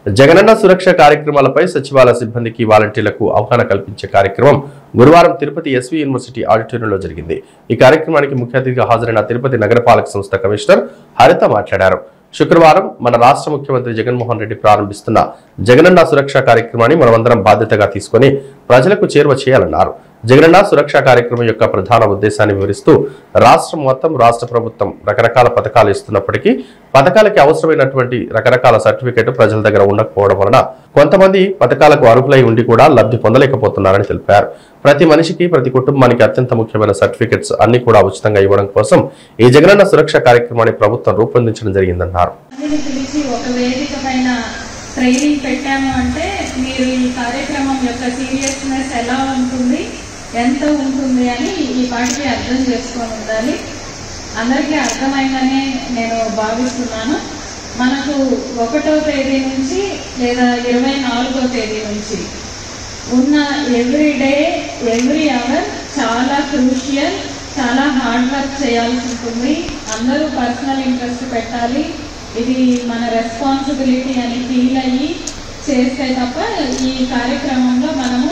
జగనన్న సురక్ష కార్యక్రమాలపై సచివాలయ సిబ్బందికి వాలంటీర్లకు అవగాహన కల్పించే కార్యక్రమం గురువారం తిరుపతి ఎస్వి యూనివర్సిటీ ఆడిటోరియంలో జరిగింది ఈ కార్యక్రమానికి ముఖ్య అతిథిగా హాజరైన తిరుపతి నగరపాలక సంస్థ కమిషనర్ హరిత మాట్లాడారు శుక్రవారం మన రాష్ట్ర ముఖ్యమంత్రి జగన్మోహన్ రెడ్డి ప్రారంభిస్తున్న జగనన్న సురక్ష కార్యక్రమాన్ని మనమందరం బాధ్యతగా తీసుకొని ప్రజలకు చేరువ చేయాలన్నారు జగనన్న సురక్ష కార్యక్రమం యొక్క ప్రధాన ఉద్దేశాన్ని వివరిస్తూ రాష్ట్రం మొత్తం రాష్ట్ర ప్రభుత్వం రకరకాల పథకాలు ఇస్తున్నప్పటికీ పథకాలకి అవసరమైనటువంటి రకరకాల సర్టిఫికెట్ ప్రజల దగ్గర ఉండకపోవడం వలన కొంతమంది పథకాలకు అర్హులై ఉండి కూడా లబ్ధి పొందలేకపోతున్నారని తెలిపారు ప్రతి మనిషికి ప్రతి కుటుంబానికి అత్యంత ముఖ్యమైన సర్టిఫికెట్స్ అన్ని కూడా ఉచితంగా ఇవ్వడం కోసం ఈ జగనన్న సురక్ష కార్యక్రమాన్ని ప్రభుత్వం రూపొందించడం జరిగిందన్నారు అందరిని పిలిచి ఒక వేదిక పైన ట్రైనింగ్ పెట్టాము అంటే మీరు ఈ కార్యక్రమం యొక్క సీరియస్నెస్ ఎలా ఉంటుంది ఎంత ఉంటుంది అని ఈ పాటికి అర్థం చేసుకొని ఉండాలి అందరికీ అర్థమైందని నేను భావిస్తున్నాను మనకు ఒకటో తేదీ నుంచి లేదా ఇరవై నాలుగో తేదీ నుంచి ఉన్న ఎవ్రీ డే ఎవ్రీ అవర్ చాలా క్రూషియల్ చాలా హార్డ్ వర్క్ చేయాల్సి ఉంటుంది అందరూ పర్సనల్ ఇంట్రెస్ట్ పెట్టాలి ఇది మన రెస్పాన్సిబిలిటీ అని ఫీల్ అయ్యి చేస్తే తప్ప ఈ కార్యక్రమంలో మనము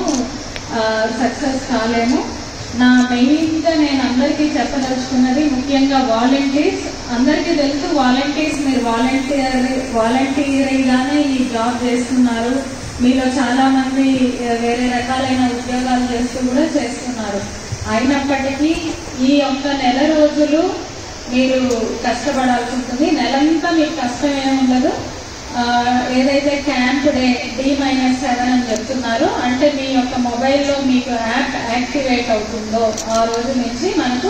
సక్సెస్ కాలేము నా మెయిన్గా నేను అందరికీ చెప్పదలుచుకున్నది ముఖ్యంగా వాలంటీర్స్ అందరికీ తెలుసు వాలంటీర్స్ మీరు వాలంటీర్ వాలంటీర్గానే ఈ జాబ్ చేస్తున్నారు మీలో చాలా మంది ఆ, వేరే రకాలైన ఉద్యోగాలు చేస్తూ కూడా చేస్తున్నారు అయినప్పటికీ ఈ ఒక్క నెల రోజులు మీరు కష్టపడాల్సి ఉంటుంది నెలంతా మీకు కష్టం ఏమి ఉండదు ఆ, ఏదైతే camp day D minus seven అని చెప్తున్నారో అంటే మీ యొక్క మొబైల్లో మీకు యాప్ యాక్టివేట్ అవుతుందో ఆ రోజు నుంచి మనకు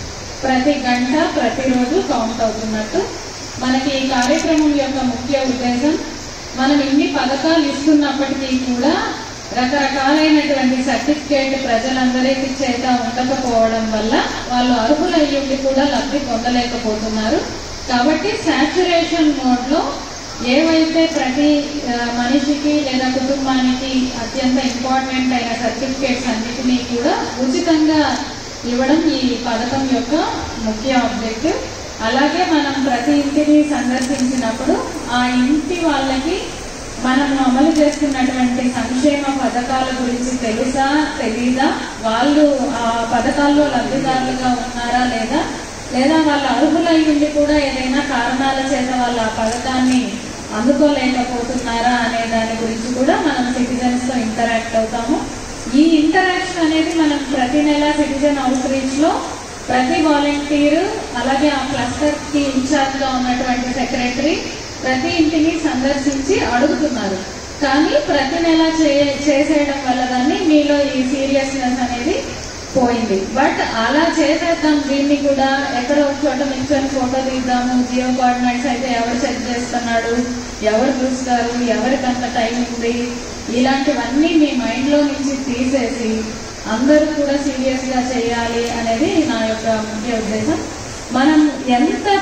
ప్రతి గంట ప్రతిరోజు కౌంట్ అవుతున్నట్టు మనకి ఈ కార్యక్రమం యొక్క ముఖ్య ఉద్దేశం మనం ఇన్ని పథకాలు ఇస్తున్నప్పటికీ కూడా రకరకాలైనటువంటి సర్టిఫికేట్ ప్రజలందరికీ చేత ఉండకపోవడం వల్ల వాళ్ళు అర్హులయ్యుండి కూడా లబ్ధి పొందలేకపోతున్నారు కాబట్టి సాచురేషన్ మోడ్లో ఏవైతే ప్రతి ఆ, మనిషికి లేదా కుటుంబానికి అత్యంత ఇంపార్టెంట్ అయిన సర్టిఫికేట్స్ అన్నిటినీ కూడా ఉచితంగా ఇవ్వడం ఈ పథకం యొక్క ముఖ్య ఆబ్జెక్టివ్ అలాగే మనం ప్రతి ఇంటిని సందర్శించినప్పుడు ఆ ఇంటి వాళ్ళకి మనం అమలు చేస్తున్నటువంటి సంక్షేమ పథకాల గురించి తెలుసా తెలీదా వాళ్ళు ఆ పథకాల్లో లబ్ధిదారులుగా ఉన్నారా లేదా లేదా వాళ్ళ అర్హులై ఉండి కూడా ఏదైనా కారణాల చేత వాళ్ళ ఆ పథకాన్ని అందుకోలేకపోతున్నారా అనే దాని గురించి కూడా మనం సిటిజన్స్ తో ఇంటరాక్ట్ అవుతాము ఈ ఇంటరాక్షన్ అనేది మనం ప్రతి నెల సిటిజన్ అవుట్ రీచ్ లో ప్రతి వాలంటీర్ అలాగే ఆ క్లస్టర్ కి ఇన్ఛార్జ్ గా ఉన్నటువంటి సెక్రటరీ ప్రతి ఇంటిని సందర్శించి అడుగుతున్నారు కానీ ప్రతి నెల చే చేసేయడం వల్ల దాన్ని మీలో ఈ సీరియస్నెస్ అనేది పోయింది బట్ అలా చేసేద్దాం దీన్ని కూడా ఎక్కడో ఒక చోట నిల్చొని ఫోటో తీద్దాము జియో కోఆర్డినేట్స్ అయితే ఎవరు చెక్ చేస్తున్నాడు ఎవరు చూస్తారు ఎవరికి అంత టైం ఉంది ఇలాంటివన్నీ మీ మైండ్లో నుంచి తీసేసి అందరూ కూడా సీరియస్గా చేయాలి అనేది నా యొక్క ముఖ్య ఉద్దేశం మనం ఎంత